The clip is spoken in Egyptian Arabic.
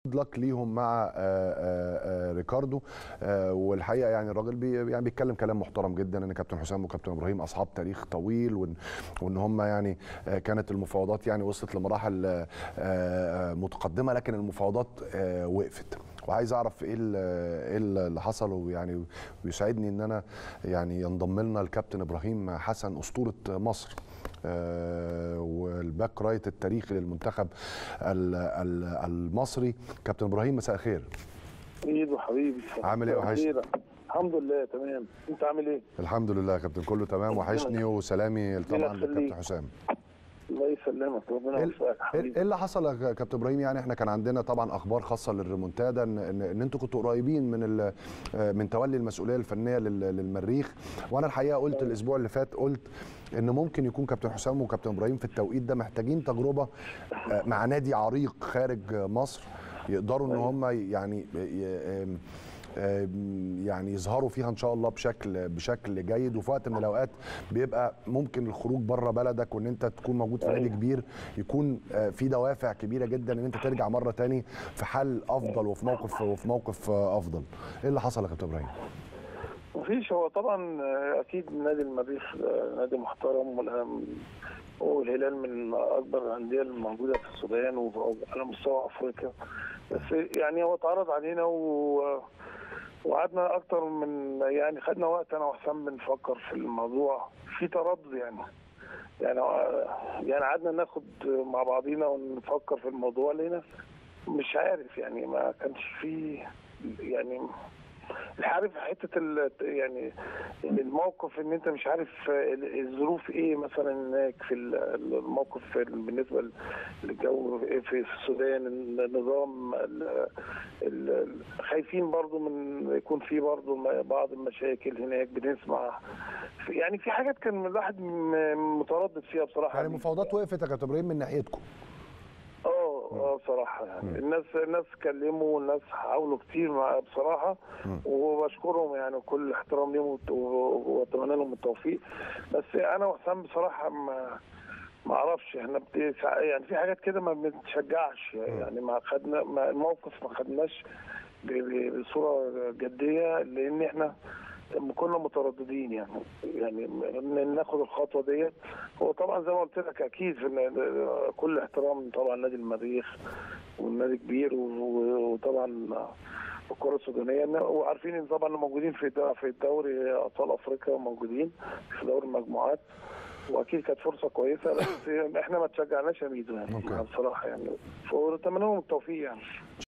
لك ليهم مع آه، آه، آه، ريكاردو آه، والحقيقه يعني الراجل بي يعني بيتكلم كلام محترم جدا ان كابتن حسام وكابتن ابراهيم اصحاب تاريخ طويل وان وان هم يعني آه، كانت المفاوضات يعني وصلت لمراحل آه، آه، متقدمه لكن المفاوضات آه، وقفت وعايز اعرف ايه ال- ايه اللي حصل ويعني ويسعدني ان انا يعني ينضم لنا الكابتن ابراهيم حسن اسطوره مصر آه، والباك رايت التاريخي للمنتخب ال- ال- المصري كابتن ابراهيم مساء الخير ايده حبيبي عامل ايه وحشني؟ خير. الحمد لله تمام انت عامل ايه الحمد لله يا كابتن كله تمام وحشني وسلامي طبعا يخليك. للكابتن حسام الله يسلمك ربنا ايه يوفقك يا إيه- حبيبي إيه اللي حصل يا كابتن ابراهيم يعني احنا كان عندنا طبعا اخبار خاصه للريمونتادا ان ان, إن انتوا كنتوا قريبين من ال- آه، من تولي المسؤوليه الفنيه لل- للمريخ وانا الحقيقه قلت الاسبوع اللي فات قلت ان ممكن يكون كابتن حسام وكابتن ابراهيم في التوقيت ده محتاجين تجربه آه، مع نادي عريق خارج مصر يقدروا ان هم يعني ي- آم، آم، يعني يظهروا فيها ان شاء الله بشكل بشكل جيد وفي وقت من الاوقات بيبقى ممكن الخروج بره بلدك وان انت تكون موجود في نادي كبير يكون آه، في دوافع كبيره جدا ان انت ترجع مره تاني في حال افضل وفي موقف وفي موقف آه، افضل ايه اللي حصل يا كابتن ابراهيم مفيش هو طبعا آه، اكيد نادي المريخ آه، نادي محترم والأهم- هو الهلال من اكبر الانديه الموجوده في السودان وعلى مستوى افريقيا بس يعني هو اتعرض علينا و وقعدنا اكتر من يعني خدنا وقت انا وحسام بنفكر في الموضوع في تردد يعني يعني يعني قعدنا ناخد مع بعضينا ونفكر في الموضوع لقينا مش عارف يعني ما كانش فيه يعني عارف حته ال- يعني الموقف ان انت مش عارف الظروف ايه مثلا هناك في ال- الموقف بالنسبه للجو في السودان النظام ال- ال- خايفين برضو من يكون في برضو بعض المشاكل هناك بنسمع يعني في حاجات كان الواحد م- متردد فيها بصراحه يعني المفاوضات وقفت يا كابتن ابراهيم من ناحيتكم اه اه بصراحه يعني الناس الناس كلموا والناس حاولوا كتير مع بصراحه وبشكرهم يعني وكل احترام ليهم وت- و- واتمنى لهم التوفيق بس انا وحسام بصراحه ما ما اعرفش احنا بت- سع- يعني في حاجات كده ما بنتشجعش يعني ما خدنا ما الموقف ما خدناش ب- ب- بصوره جديه لان احنا كنا مترددين يعني يعني ان ناخد الخطوه ديت هو طبعا زي ما قلت لك اكيد في الن- كل احترام طبعا نادي المريخ والنادي كبير و- وطبعا الكره السودانيه إن- وعارفين ان طبعا موجودين في الد- في الدوري ابطال افريقيا موجودين في دوري المجموعات واكيد كانت فرصه كويسه بس احنا ما تشجعناش يا ميدو يعني أوكي. بصراحه يعني ونتمنى لهم التوفيق يعني